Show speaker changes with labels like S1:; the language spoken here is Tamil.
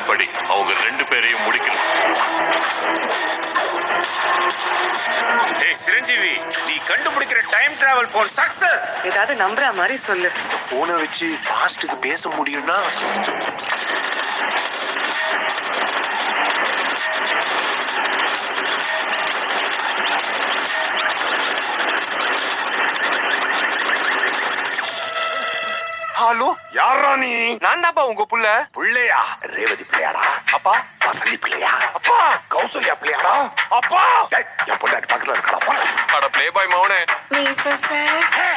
S1: பிளான் படி அவங்க ரெண்டு பேரையும் முடிக்கணும்
S2: ஏய் சிரஞ்சீவி நீ கண்டுபிடிக்கிற டைம் டிராவல் போன் சக்சஸ்
S3: ஏதாவது நம்புற மாதிரி சொல்லு
S4: போனை வச்சு பாஸ்டுக்கு பேச முடியும்னா ஹலோ யாரா நீ
S5: நான் தான்ப்பா உங்க புள்ள
S4: பிள்ளையா ரேவதி பிள்ளையாடா அப்பா வசந்தி பிள்ளையா அப்பா கௌசல்யா பிள்ளையாடா அப்பா டேய், என் பொண்டாட்டி பக்கத்துல இருக்கடா போடா.
S5: அட பிளே பாய் மௌனே
S6: மீச சார்
S4: ஹே